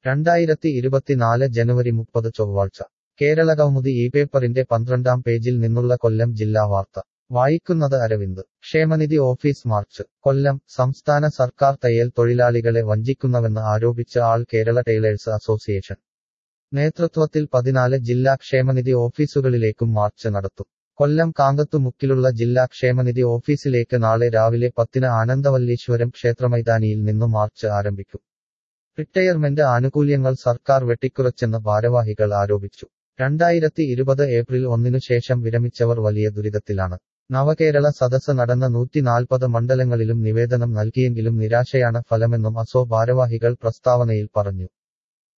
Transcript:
രണ്ടായിരത്തി ഇരുപത്തിനാല് ജനുവരി മുപ്പത് ചൊവ്വാഴ്ച കേരള കൗമുദി ഈ പേപ്പറിന്റെ പന്ത്രണ്ടാം പേജിൽ നിന്നുള്ള കൊല്ലം ജില്ലാ വാർത്ത വായിക്കുന്നത് അരവിന്ദ് ക്ഷേമനിധി ഓഫീസ് മാർച്ച് കൊല്ലം സംസ്ഥാന സർക്കാർ തയ്യൽ തൊഴിലാളികളെ വഞ്ചിക്കുന്നുവെന്ന് ആരോപിച്ച് ആൾ കേരള ടൈലേഴ്സ് അസോസിയേഷൻ നേതൃത്വത്തിൽ പതിനാല് ജില്ലാ ക്ഷേമനിധി ഓഫീസുകളിലേക്കും മാർച്ച് നടത്തും കൊല്ലം കാങ്കത്തുമുക്കിലുള്ള ജില്ലാ ക്ഷേമനിധി ഓഫീസിലേക്ക് നാളെ രാവിലെ പത്തിന് ആനന്ദവല്ലീശ്വരം ക്ഷേത്രമൈതാനിയിൽ നിന്നു മാർച്ച് ആരംഭിക്കും റിട്ടയർമെന്റ് ആനുകൂല്യങ്ങൾ സർക്കാർ വെട്ടിക്കുറച്ചെന്ന് ഭാരവാഹികൾ ആരോപിച്ചു രണ്ടായിരത്തി ഇരുപത് ഏപ്രിൽ ഒന്നിനു ശേഷം വിരമിച്ചവർ വലിയ ദുരിതത്തിലാണ് നവകേരള സദസ് നടന്ന നൂറ്റിനാൽപ്പത് മണ്ഡലങ്ങളിലും നിവേദനം നൽകിയെങ്കിലും നിരാശയാണ് ഫലമെന്നും അസോ ഭാരവാഹികൾ പ്രസ്താവനയിൽ പറഞ്ഞു